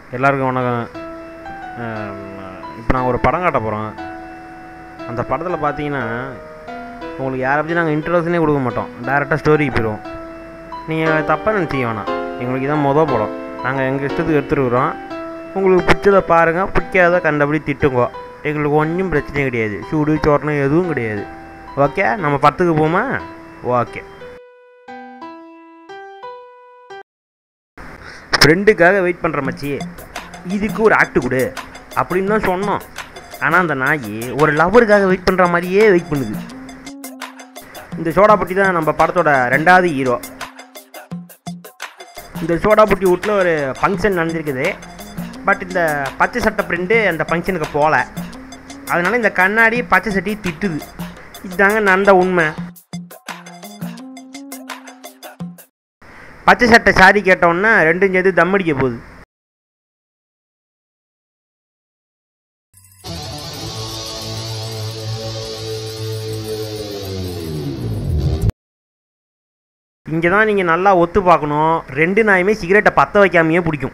எல்லாருக்கும் வணக்கம் இப்போ நான் ஒரு படம் காட்ட போகிறோம் அந்த படத்தில் பார்த்தீங்கன்னா உங்களுக்கு யாரை பற்றி நாங்கள் இன்ட்ரடக்ஷனே கொடுக்க மாட்டோம் டேரெக்டாக ஸ்டோரிக்கு போயிடுவோம் நீங்கள் தப்பாக நினச்சிக்க வேணாம் எங்களுக்கு இதான் மொதல் படம் நாங்கள் எங்கள் இஷ்டத்துக்கு எடுத்துருக்குறோம் உங்களுக்கு பிடிச்சதை பாருங்கள் பிடிக்காத கண்டபடி திட்டுங்க எங்களுக்கு ஒன்றும் பிரச்சனை கிடையாது சூடு சோரணம் எதுவும் கிடையாது ஓகே நம்ம படத்துக்கு போமா ஓகே ஃப்ரெண்டுக்காக வெயிட் பண்ணுற மச்சி இதுக்கு ஒரு ஆக்ட் கொடு அப்படின்னு தான் சொன்னோம் ஆனால் அந்த நாய் ஒரு லவருக்காக வெயிட் பண்ணுற மாதிரியே வெயிட் பண்ணுது இந்த சோடாபட்டி தான் நம்ம படத்தோட ரெண்டாவது ஹீரோ இந்த சோடாபட்டி வீட்டில் ஒரு ஃபங்க்ஷன் நடந்திருக்குது பட் இந்த பச்சை சட்டை ஃப்ரெண்டு அந்த ஃபங்க்ஷனுக்கு போகல அதனால இந்த கண்ணாடி பச்சை சட்டி திட்டுது இதுதாங்க நடந்த உண்மை பச்சை சட்டை சாரி கேட்டோன்னா ரெண்டும் சேர்த்து தம் அடிக்க போகுது இங்கே தான் நீங்கள் நல்லா ஒத்து பார்க்கணும் ரெண்டு நாயுமே சிகரெட்டை பற்ற வைக்காமையே பிடிக்கும்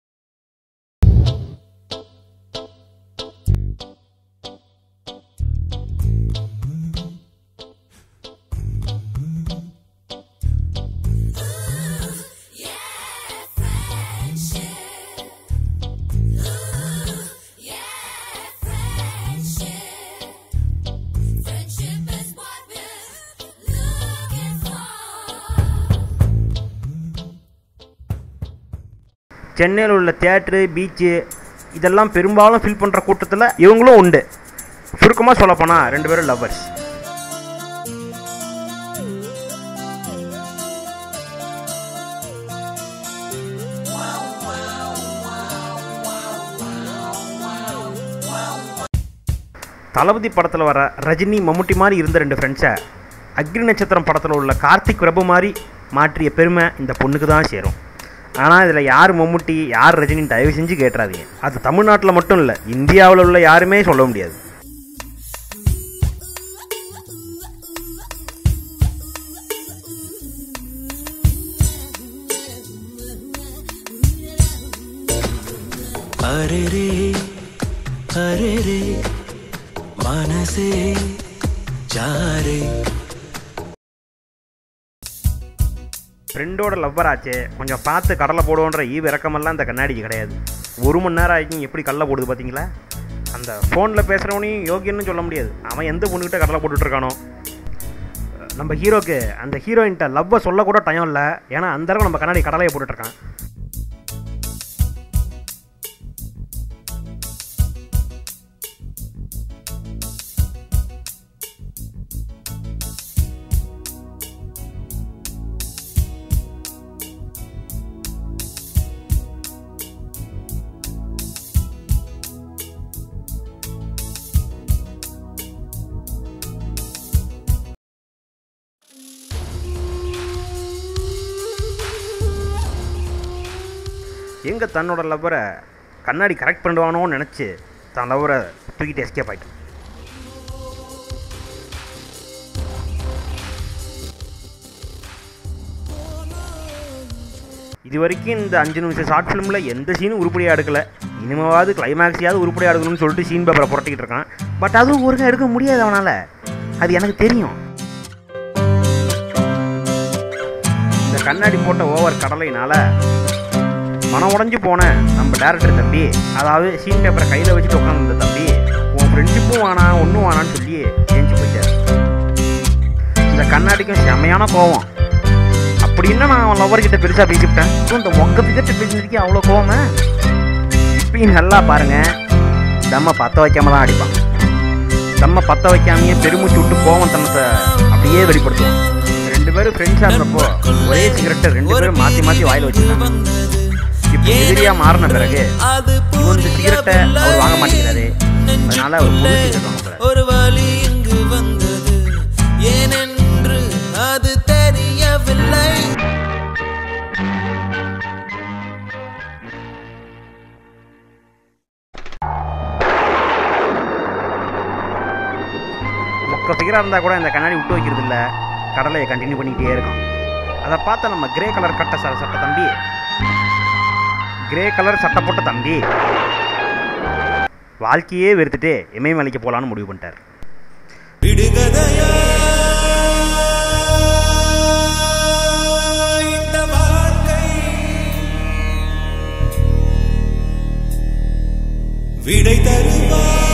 சென்னையில் உள்ள தேட்ரு பீச்சு இதெல்லாம் பெரும்பாலும் ஃபில் பண்ணுற கூட்டத்தில் இவங்களும் உண்டு சுருக்கமாக சொல்லப்போனால் ரெண்டு பேரும் லவ்வர்ஸ் தளபதி படத்தில் வர ரஜினி மம்முட்டி மாதிரி இருந்த ரெண்டு ஃப்ரெண்ட்ஸை அக்னி நட்சத்திரம் படத்தில் உள்ள கார்த்திக் பிரபு மாதிரி மாற்றிய பெருமை இந்த பொண்ணுக்கு தான் சேரும் ஆனால் இதில் யார் மம்முட்டி யார் ரஜினின்னு தயவு செஞ்சு கேட்டுறாதீங்க அது தமிழ்நாட்டில் மட்டும் இல்லை இந்தியாவில் உள்ள யாருமே சொல்ல முடியாது अरे रे अरे रे मनसे जा रे ஃப்ரெண்டோட லவ்வர் ஆச்சே கொஞ்சம் பார்த்து கடலை போடுவோன்ற ஈவ் இறக்கமெல்லாம் இந்த கண்ணாடிக்கு கிடையாது ஒரு மணி நேரம் ஆகிக்கும் எப்படி கடலை போடுது பார்த்தீங்களா அந்த ஃபோனில் பேசுகிறவனையும் யோகியன்னு சொல்ல முடியாது அவன் எந்த பொண்ணுக்கிட்ட கடலை போட்டுட்ருக்கானோ நம்ம ஹீரோக்கு அந்த ஹீரோயின்ட்ட லவ்வை சொல்லக்கூட டைம் இல்லை ஏன்னா அந்த அளவுக்கு நம்ம கண்ணாடி கடலையை போட்டுட்ருக்கான் எங்கே தன்னோட லவ்வரை கண்ணாடி கரெக்ட் பண்ணுவானோன்னு நினச்சி தன் லவ்வரை தூக்கிட்டு எஸ்கேப் ஆயிட்டான் இது வரைக்கும் இந்த அஞ்சு நிமிஷம் ஷார்ட் ஃபிலிமில் எந்த சீனும் உருப்படியாக எடுக்கல இனிமேவாவது கிளைமேக்ஸையாவது உருப்படியாக எடுக்கணும்னு சொல்லிட்டு சீன் பேப்பரை புரட்டிக்கிட்டு இருக்கான் பட் அதுவும் ஒருங்க எடுக்க முடியாது அவனால் அது எனக்கு தெரியும் இந்த கண்ணாடி போட்ட ஓவர் கடலையினால மனம் உடஞ்சி போன நம்ம டேரக்டர் தம்பி அதாவது சீன் பேப்பரை கையில் வச்சுட்டு உட்காந்துருந்த தம்பி உன் ஃப்ரெண்ட்ஷிப்பும் வேணாம் ஒன்றும் வேணான்னு சொல்லி ஏஞ்சி போயிட்டார் இந்த கண்ணாடிக்கும் செமையான கோவம் அப்படின்னா நான் அவன் லவர் கிட்ட பெருசாக பேசிவிட்டேன் ஸோ இந்த மொக்க பிகட்ட பேசினதுக்கே அவ்வளோ கோவமே இப்பயும் நல்லா பாருங்க தம்ம பற்ற வைக்காம தான் அடிப்பான் தம்ம பற்ற வைக்காமையே பெருமூச்சு விட்டு கோவம் தன்னத்தை அப்படியே வெளிப்படுத்துவோம் ரெண்டு பேரும் ஃப்ரெண்ட்ஸாக இருந்தப்போ ஒரே சிகரெட்டை ரெண்டு பேரும் மாற்றி மாற்றி வாயில் வச்சுருக்காங்க இப்போ எதிரியா மாறின பிறகு இவன் இந்த சிகரெட்டை அவர் வாங்க மாட்டேங்கிறாரு அதனால அவர் புது சிகரெட் வாங்க போறாரு ஒரு வழி இங்கு வந்தது ஏனென்று அது தெரியவில்லை மொக்க ஃபிகராக இருந்தால் கூட இந்த கண்ணாடி விட்டு வைக்கிறது இல்லை கடலையை கண்டினியூ பண்ணிக்கிட்டே இருக்கும் அதை பார்த்த நம்ம கிரே கலர் கட்ட சார் சட்ட தம்பி கிரே கலர் சட்டை போட்ட தம்பி வாழ்க்கையே வெறுத்துட்டு இமயமலைக்கு போகலான்னு முடிவு பண்ணிட்டார் விடுகதையா இந்த வாழ்க்கை விடை தருவா